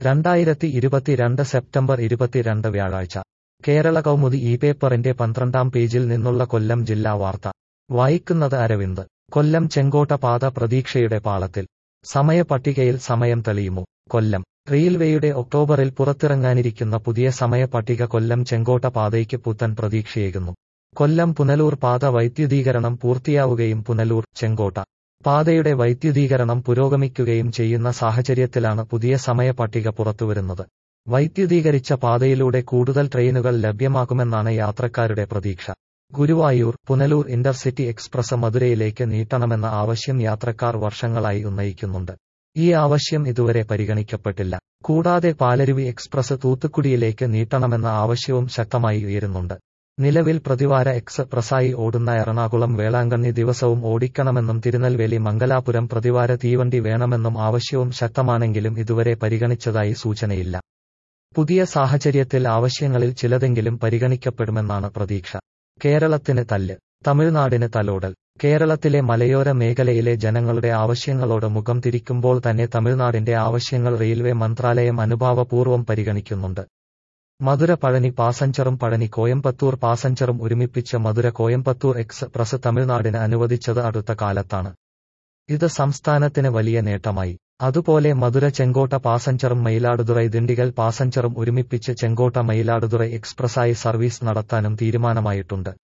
രണ്ടായിരത്തി ഇരുപത്തിരണ്ട് സെപ്റ്റംബർ ഇരുപത്തിരണ്ട് വ്യാഴാഴ്ച കേരള കൗമുദി ഈ പേപ്പറിന്റെ പന്ത്രണ്ടാം പേജിൽ നിന്നുള്ള കൊല്ലം ജില്ലാ വാർത്ത വായിക്കുന്നത് അരവിന്ദ് കൊല്ലം ചെങ്കോട്ട പാത പ്രതീക്ഷയുടെ പാളത്തിൽ സമയപട്ടികയിൽ സമയം തെളിയുമോ കൊല്ലം റെയിൽവേയുടെ ഒക്ടോബറിൽ പുറത്തിറങ്ങാനിരിക്കുന്ന പുതിയ സമയപട്ടിക കൊല്ലം ചെങ്കോട്ട പാതയ്ക്ക് പുത്തൻ പ്രതീക്ഷയേകുന്നു കൊല്ലം പുനലൂർ പാത വൈദ്യുതീകരണം പൂർത്തിയാവുകയും പുനലൂർ ചെങ്കോട്ട പാതയുടെ വൈദ്യുതീകരണം പുരോഗമിക്കുകയും ചെയ്യുന്ന സാഹചര്യത്തിലാണ് പുതിയ സമയപട്ടിക പുറത്തുവരുന്നത് വൈദ്യുതീകരിച്ച പാതയിലൂടെ കൂടുതൽ ട്രെയിനുകൾ ലഭ്യമാകുമെന്നാണ് യാത്രക്കാരുടെ പ്രതീക്ഷ ഗുരുവായൂർ പുനലൂർ ഇന്റർസിറ്റി എക്സ്പ്രസ് മധുരയിലേക്ക് നീട്ടണമെന്ന ആവശ്യം യാത്രക്കാർ വർഷങ്ങളായി ഉന്നയിക്കുന്നുണ്ട് ഈ ആവശ്യം ഇതുവരെ പരിഗണിക്കപ്പെട്ടില്ല കൂടാതെ പാലരുവി എക്സ്പ്രസ് തൂത്തുക്കുടിയിലേക്ക് നീട്ടണമെന്ന ആവശ്യവും ശക്തമായി ഉയരുന്നുണ്ട് നിലവിൽ പ്രതിവാര എക്സ്പ്രസായി ഓടുന്ന എറണാകുളം വേളാങ്കണ്ണി ദിവസവും ഓടിക്കണമെന്നും തിരുനെൽവേലി മംഗലാപുരം പ്രതിവാര തീവണ്ടി വേണമെന്നും ആവശ്യവും ശക്തമാണെങ്കിലും ഇതുവരെ പരിഗണിച്ചതായി സൂചനയില്ല പുതിയ സാഹചര്യത്തിൽ ആവശ്യങ്ങളിൽ ചിലതെങ്കിലും പരിഗണിക്കപ്പെടുമെന്നാണ് പ്രതീക്ഷ കേരളത്തിന് തല്ല് തമിഴ്നാടിന് തലോടൽ കേരളത്തിലെ മലയോര മേഖലയിലെ ജനങ്ങളുടെ ആവശ്യങ്ങളോട് മുഖം തിരിക്കുമ്പോൾ തന്നെ തമിഴ്നാടിന്റെ ആവശ്യങ്ങൾ റെയിൽവേ മന്ത്രാലയം അനുഭാവപൂർവ്വം പരിഗണിക്കുന്നുണ്ട് മധുര പഴനി പാസഞ്ചറും പഴനി കോയമ്പത്തൂർ പാസഞ്ചറും ഒരുമിപ്പിച്ച് മധുര കോയമ്പത്തൂർ എക്സ്പ്രസ് തമിഴ്നാടിന് അനുവദിച്ചത് അടുത്ത കാലത്താണ് ഇത് സംസ്ഥാനത്തിന് വലിയ നേട്ടമായി അതുപോലെ മധുര ചെങ്കോട്ട പാസഞ്ചറും മയിലാടുതുറൈ ദിണ്ടിഗൽ പാസഞ്ചറും ഒരുമിപ്പിച്ച് ചെങ്കോട്ട മയിലാടുതുറൈ എക്സ്പ്രസായി സർവീസ് നടത്താനും തീരുമാനമായിട്ടുണ്ട്